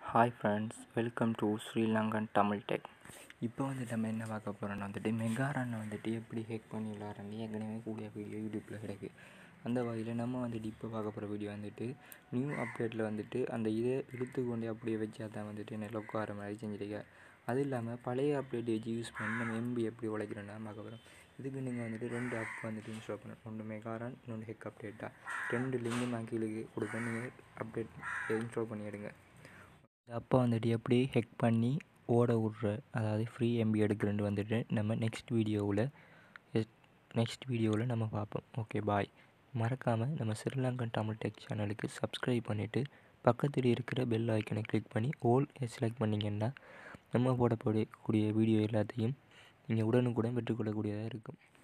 hi friends welcome to Sri Lankan Tamil tech இப்போ வந்து நம்ம என்ன பார்க்க போகிறோம்னா வந்துட்டு மெகாரனை வந்துட்டு எப்படி ஹேக் பண்ணி விளாட்றேன்னு ஏற்கனவே கூடிய வீடியோ யூடியூப்பில் கிடக்கு அந்த வகையில் நம்ம வந்துட்டு இப்போ பார்க்க போகிற வீடியோ வந்துட்டு நியூ அப்டேட்டில் வந்துட்டு அந்த இதை இழுத்து கொண்டு அப்படியே வச்சா தான் வந்துட்டு என்ன லொக்கார மாதிரி செஞ்சுருக்க அது இல்லாமல் பழைய அப்டேட் வச்சு யூஸ் பண்ணி நம்ம எம்பி எப்படி உழைக்கிறோன்னா பார்க்க போகிறோம் இதுக்கு நீங்கள் வந்துட்டு ரெண்டு ஆப் வந்துட்டு இன்ஸ்டால் பண்ணணும் ஒன்று மெகாரான் இன்னொன்று ஹெக் அப்டேட்டாக ரெண்டு லிங்கும் நான் கீழே கொடுப்பேன் நீங்கள் அப்டேட் இன்ஸ்டால் பண்ணி எடுங்க அப்போ வந்துட்டு எப்படி ஹெக் பண்ணி ஓட விட்ற அதாவது ஃப்ரீ எம்பி எடுக்கிறேன்னு வந்துட்டு நம்ம நெக்ஸ்ட் வீடியோவில் நெக்ஸ்ட் வீடியோவில் நம்ம பார்ப்போம் ஓகே பாய் மறக்காமல் நம்ம ஸ்ரீலங்கன் தமிழ் டெக் சேனலுக்கு சப்ஸ்கிரைப் பண்ணிவிட்டு பக்கத்தில் இருக்கிற பெல் ஐக்கனை கிளிக் பண்ணி ஓல் செலக்ட் பண்ணிங்கன்னா நம்ம போடக்கூடிய வீடியோ எல்லாத்தையும் நீங்கள் உடனுக்குடன் பெற்றுக்கொள்ளக்கூடியதாக இருக்கும்